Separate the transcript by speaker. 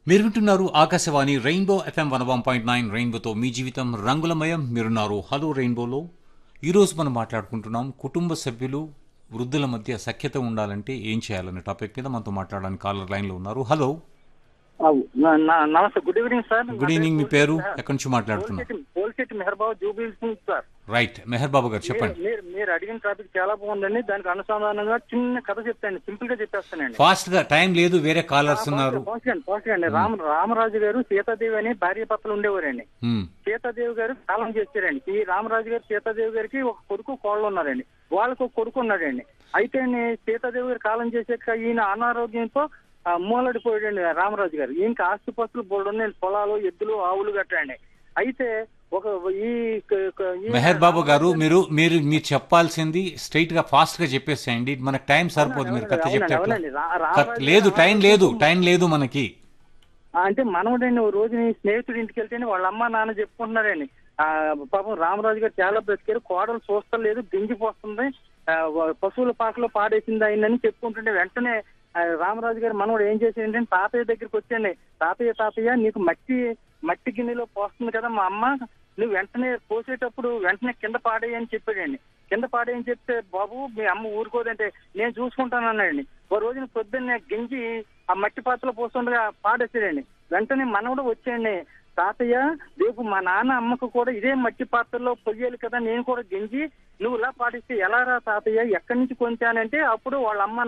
Speaker 1: మీరు వింటున్నారు Akashvani rainbow FM one one point nine రెయిన్బోతో మీ జీవితం రంగులమయం మీరున్నారు హలో రెయిన్బోలో ఈరోజు మనం మాట్లాడుకుంటున్నాం కుటుంబ సభ్యులు వృద్ధుల మధ్య సఖ్యత ఉండాలంటే ఏం చేయాలనే టాపిక్ మీద మనతో మాట్లాడడానికి కాలర్ లైన్లో ఉన్నారు హలో
Speaker 2: న- న- నమస్తే good evening sir
Speaker 1: good evening మీ పేరు ఎక్కడి నుంచి మాట్లాడుతున్నారు
Speaker 2: పోల్శెట్టి మెహర్బాబు జూబిల్ సింగ్ సార్
Speaker 1: రైట్ మెహర్ బాబు గారు చెప్పండి
Speaker 2: మీరు మీరు అడిగిన టాపిక్ చాలా బాగుందండి దానికి అనుసంధానంగా చిన్న కథ చెప్తాను సింపుల్ గా చెప్పేస్తానండి
Speaker 1: ఫాస్ట్ గా టైం లేదు వేరే కాలర్స్ ఉన్నారు
Speaker 2: పోస్టండి పోస్టండి రామ రామరాజు గారు సీతాదేవి అని భార్య భర్తలు ఉండేవారండి
Speaker 1: మ్మ్.
Speaker 2: సీతాదేవి గారు కాలం చేశారండి ఈ రామరాజు గారు సీతాదేవి గారికి ఒక కొడుకు కోళ్ళు ఉన్నారండి వాళ్ళకు ఒక కొడుకు ఉన్నాడండి అయితే నే- సీతాదేవి గారు కాలం చేసాక ఈయన అనారోగ్యంతో ఆ, మూలడిపోయాడండి రామరాజు గారు ఈయనకి ఆస్తిపాస్తులు బోర్డు ఉన్నాయి పొలాలు ఎద్దులు ఆవులు గట్టండి అయితే ఒక ఈ క- క- ఈ
Speaker 1: మెహర్ బాబు గారు మీరు మీరు మీరు చెప్పాల్సింది స్ట్రైట్ గా ఫాస్ట్ గా చెప్పేసేయండి మనకు టైం సరిపోదు మీరు కథ చెప్తే ఎట్లా?
Speaker 2: అవునండి, రా-
Speaker 1: కథ-
Speaker 2: రామరాజు
Speaker 1: లేదు
Speaker 2: గారు
Speaker 1: టైం లేదు టైం లేదు మనకి
Speaker 2: ఆ, అంటే మనవడండి ఓ రోజు నీ స్నేహితుడి ఇంటికి వెళ్తేనే వాళ్ళ అమ్మ నాన్న చెప్పుకుంటున్నారండి ఆ పాపం రామరాజు గారు చాలా బ్రతికారు కోడలు చూస్తలేదు దింగిపోస్తుంది ఆ, వ- పశువుల పాకలో పాడేసింది అయిందని చెప్పుకుంటుంటే వెంటనే ఆ, రామరాజు గారు మనవడు ఏం చేసేయంటే తాతయ్య దగ్గరికి వచ్చండి తాతయ్య తాతయ్య నీకు మట్టి మట్టి గిన్నెలో పోస్తుంది కదా మా అమ్మ నువ్వు వెంటనే పోసేటప్పుడు వెంటనే కింద పాడేయని చెప్పాడండి కింద పాడేయని చెప్తే బాబు మీ అమ్మ ఊరుకోదంటే నేను చూసుకుంటాను అన్నాడండి ఓ రోజున పొద్దున్నే గింజి ఆ మట్టి పాత్రలో పోస్తుండగా పాడేసాడండి వెంటనే మనవడు వచ్చాయండి తాతయ్య రేపు మా నాన్న అమ్మకు కూడా ఇదే మట్టి పాత్రలో పొయ్యాలి కదా నేను కూడా గింజి నువ్వు ఇలా పాటిస్తే ఎలా రా తాతయ్య ఎక్కడి నుంచి కొంచానంటే అప్పుడు వాళ్ళ అమ్మ